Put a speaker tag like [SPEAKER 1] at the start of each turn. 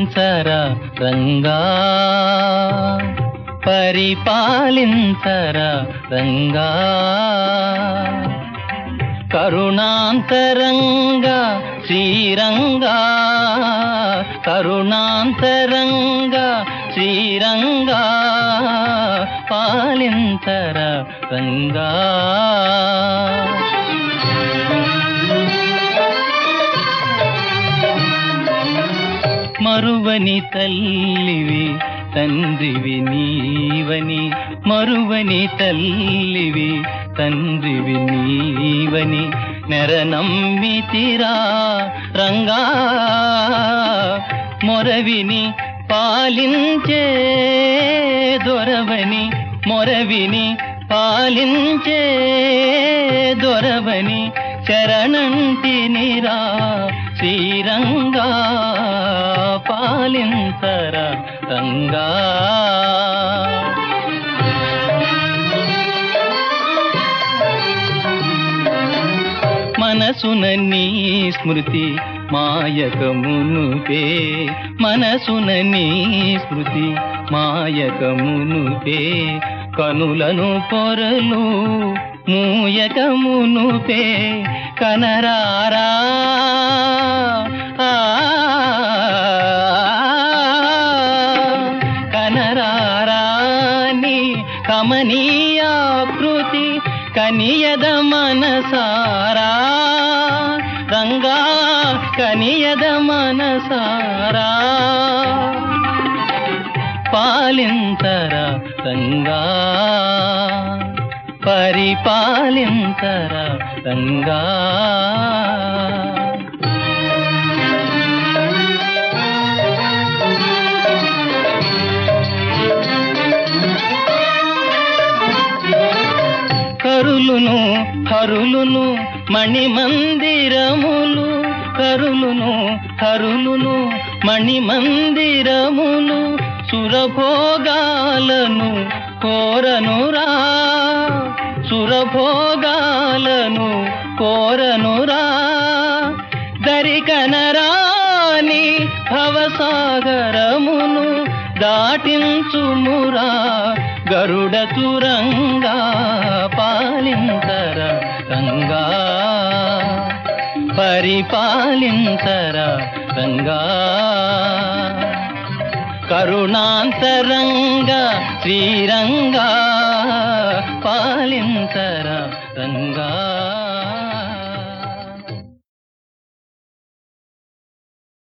[SPEAKER 1] పాలించరా రంగా పరిపాలించరా రంగా కరుణాంతరంగా శ్రీరంగా కరుణాంతరంగా శ్రీరంగా పాలింతర రంగా మరువని తల్లివి తండ్రివి నీవని మరువని తల్లివి తండ్రివి నీవని నెరనమ్మితిరా రంగా మొరవిని పాలించే దొరవని మొరవిని పాలించే దొరవని శరణంటినిరా శ్రీరంగా పాలింతర రంగా మనసున నీ స్మృతి మాయకమునుపే మనసున నీ స్మృతి మాయకమునుపే కనులను పొరలు మూయకమునుపే కనరారా ఆ, కనరారాని కమనీయాకృతి కనియద మనసారా రంగా కనియద మనసారా పాలింతర రంగా పరిపాలింతర రంగా కరులును హరులును మణిమందిరములు కరులును హరులును మణిమందిరములు సురభోగాలను కోరనురా సురభోగాలను కోరనురా దరికనరాని భవసాగరమును దాటించుమురా గరుడ తురంగా పాలింతర రంగా పరిపాలింతర రంగా కరుణాంతరంగా శ్రీరంగా పాలింతర రంగా